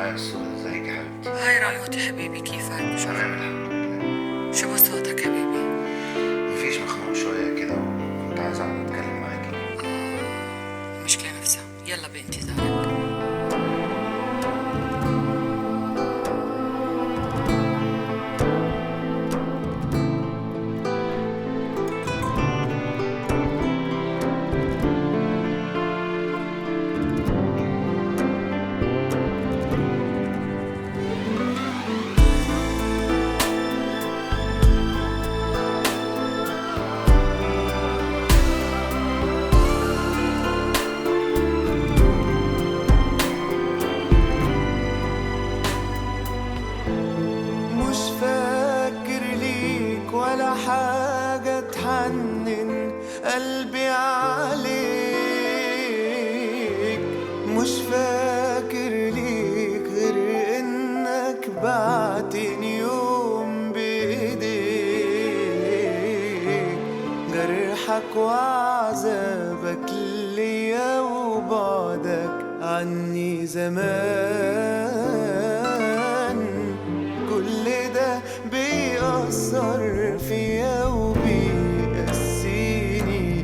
هاي الصورة ازيك يا حبيبتي؟ هاي راموتي حبيبي كيفك؟ شو تمام الحمد لله شو بصوتك حبيبي؟ مفيش مخنوق شوية كده وكنت عايز اقعد اتكلم معاكي المشكلة نفسها يلا بانتظارك مش فاكر ليك ولا حاجة تحنن قلبي عليك مش فاكر ليك غير انك بعتني يوم بايديك جرحك وعذابك ليا وبعدك عني زمان كل ده بيأثر فيا وبيقسيني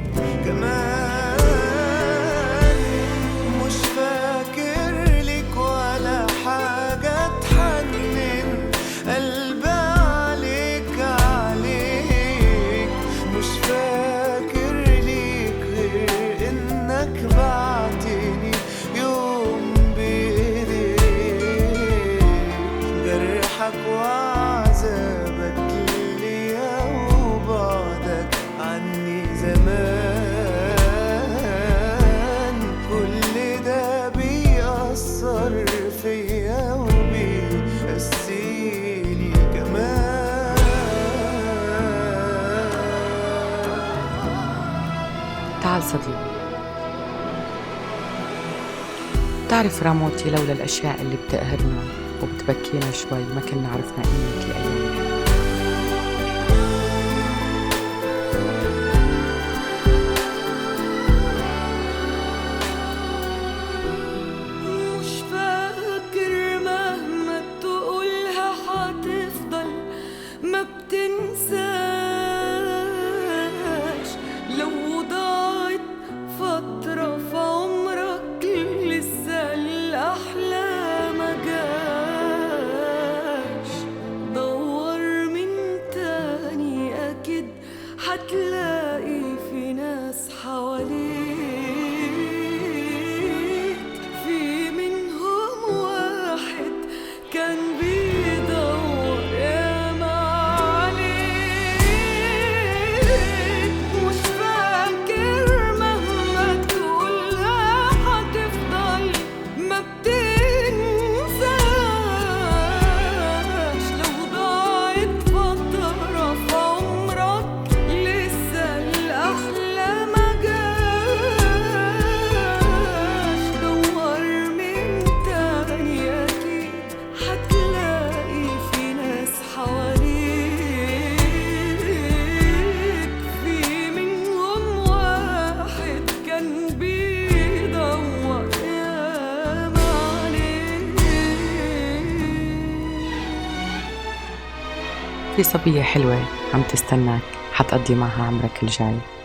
كمان مش فاكر لك ولا حاجة تحنن قلبي عليك عليك مش فاكر ليك غير انك بعتني يوم بايديك جرحك وعذابك ليا وبعدك عني زمان كل ده بيأثر فيا وبيقسيني كمان تعال صديقي بتعرف راموتي لولا الأشياء اللي بتقهرنا وبتبكينا شوي ما كنا عرفنا قيمة الأيام مش فاكر مهما تقولها حتفضل ما بتنساش لو ضاعت فترة في عمرك لسه الأحلى ما جاش دور من تاني أكيد حتلاقي في ناس حواليك في منهم واحد كان بيدور ياما عليك مش فاكر مهما تقولها حتفضل ما بتنساش لو ضاعت فترة في عمرك لسه الأحلى ما جاش دور من تاني أكيد حتلاقي في ناس حواليك في منهم واحد كان بيدور ياما عليك في صبية حلوة عم تستناك حتقضي معها عمرك الجاي